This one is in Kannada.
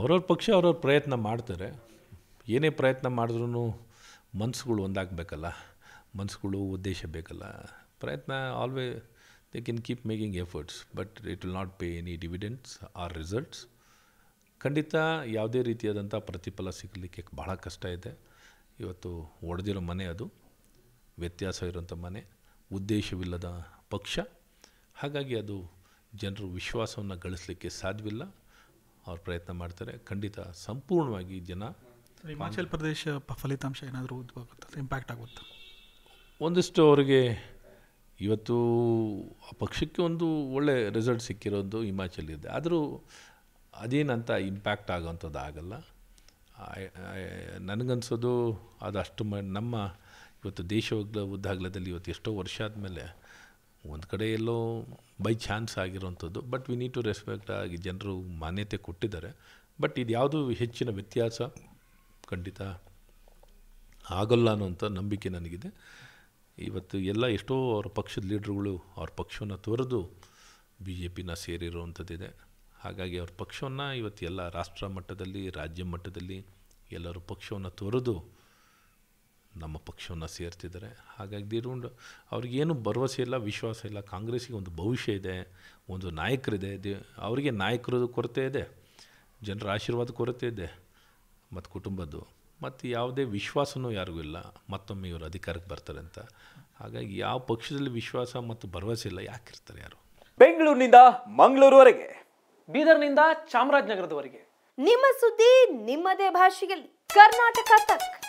ಅವ್ರವ್ರ ಪಕ್ಷ ಅವ್ರವ್ರ ಪ್ರಯತ್ನ ಮಾಡ್ತಾರೆ ಏನೇ ಪ್ರಯತ್ನ ಮಾಡಿದ್ರೂ ಮನಸ್ಸುಗಳು ಒಂದಾಗಬೇಕಲ್ಲ ಮನಸ್ಸುಗಳು ಉದ್ದೇಶ ಬೇಕಲ್ಲ ಪ್ರಯತ್ನ always they can keep making efforts but it will not pay any dividends or results ಖಂಡಿತ ಯಾವುದೇ ರೀತಿಯಾದಂಥ ಪ್ರತಿಫಲ ಸಿಗಲಿಕ್ಕೆ ಭಾಳ ಕಷ್ಟ ಇದೆ ಇವತ್ತು ಒಡೆದಿರೋ ಮನೆ ಅದು ವ್ಯತ್ಯಾಸ ಇರೋಂಥ ಮನೆ ಉದ್ದೇಶವಿಲ್ಲದ ಪಕ್ಷ ಹಾಗಾಗಿ ಅದು ಜನರು ವಿಶ್ವಾಸವನ್ನು ಗಳಿಸಲಿಕ್ಕೆ ಸಾಧ್ಯವಿಲ್ಲ ಅವ್ರು ಪ್ರಯತ್ನ ಮಾಡ್ತಾರೆ ಖಂಡಿತ ಸಂಪೂರ್ಣವಾಗಿ ಜನ ಹಿಮಾಚಲ್ ಪ್ರದೇಶ ಪ- ಫಲಿತಾಂಶ ಏನಾದರೂ ಉದ್ಭವ ಆಗುತ್ತಾ ಇಂಪ್ಯಾಕ್ಟ್ ಆಗುತ್ತಾ ಒಂದಿಷ್ಟು ಅವರಿಗೆ ಇವತ್ತು ಆ ಪಕ್ಷಕ್ಕೆ ಒಂದು ಒಳ್ಳೆ ರಿಸಲ್ಟ್ ಸಿಕ್ಕಿರೋದು ಹಿಮಾಚಲ್ ಇದೆ ಆದರೂ ಅದೇನಂತ ಇಂಪ್ಯಾಕ್ಟ್ ಆಗೋವಂಥದ್ದು ಆಗಲ್ಲ ಆ- ಆ- ನನಗನ್ಸೋದು ಅದು ಅಷ್ಟು ಮ ನಮ್ಮ ಇವತ್ತು ದೇಶ ಉಗ್ಲ ಉದ್ದಾಗಲದಲ್ಲಿ ಇವತ್ತು ಎಷ್ಟೋ ವರ್ಷ ಆದಮೇಲೆ ಒಂದು ಕಡೆ ಎಲ್ಲೋ ಬೈ ಚಾನ್ಸ್ ಆಗಿರೋವಂಥದ್ದು but we need to respect ಆಗಿ ಜನರು ಮಾನ್ಯತೆ ಕೊಟ್ಟಿದ್ದಾರೆ ಬಟ್ ಇದು ಯಾವುದು ಹೆಚ್ಚಿನ ವ್ಯತ್ಯಾಸ ಖಂಡಿತ ಆಗಲ್ಲ ಅನ್ನೋಂಥ ನಂಬಿಕೆ ನನಗಿದೆ ಇವತ್ತು ಎಲ್ಲ ಎಷ್ಟೋ ಅವ್ರ ಪಕ್ಷದ ಲೀಡ್ರುಗಳು ಅವ್ರ ಪಕ್ಷವನ್ನು ತೊರೆದು ಬಿ ಜೆ ಪಿನ ಸೇರಿರುವಂಥದ್ದಿದೆ ಹಾಗಾಗಿ ಅವ್ರ ಪಕ್ಷವನ್ನು ಇವತ್ತು ಎಲ್ಲ ರಾಷ್ಟ್ರ ಮಟ್ಟದಲ್ಲಿ ರಾಜ್ಯ ಮಟ್ಟದಲ್ಲಿ ಎಲ್ಲರೂ ಪಕ್ಷವನ್ನು ತೊರೆದು ನಮ್ಮ ಪಕ್ಷವನ್ನು ಸೇರ್ತಿದ್ದಾರೆ ಹಾಗಾಗಿ ದೇರುಂಡು ಅವ್ರಿಗೇನು ಭರವಸೆ ಇಲ್ಲ ವಿಶ್ವಾಸ ಇಲ್ಲ ಕಾಂಗ್ರೆಸ್ಸಿಗೆ ಒಂದು ಭವಿಷ್ಯ ಇದೆ ಒಂದು ನಾಯಕರಿದೆ ದೇ ಅವರಿಗೆ ನಾಯಕರದ್ದು ಕೊರತೆ ಇದೆ ಜನರ ಆಶೀರ್ವಾದ ಕೊರತೆ ಇದೆ ಮತ್ತು ಕುಟುಂಬದ್ದು ಮತ್ತು ಯಾವುದೇ ವಿಶ್ವಾಸನೂ ಯಾರಿಗೂ ಇಲ್ಲ ಮತ್ತೊಮ್ಮೆ ಇವರು ಅಧಿಕಾರಕ್ಕೆ ಬರ್ತಾರೆ ಅಂತ ಹಾಗಾಗಿ ಯಾವ ಪಕ್ಷದಲ್ಲಿ ವಿಶ್ವಾಸ ಮತ್ತು ಭರವಸೆ ಇಲ್ಲ ಯಾಕಿರ್ತಾರೆ ಯಾರು ಬೆಂಗಳೂರಿನಿಂದ ಮಂಗಳೂರುವರೆಗೆ ಬೀದರ್ನಿಂದ ಚಾಮರಾಜನಗರದವರೆಗೆ ನಿಮ್ಮ ಸುದ್ದಿ ನಿಮ್ಮದೇ ಭಾಷೆಯಲ್ಲಿ ಕರ್ನಾಟಕ ತಕ್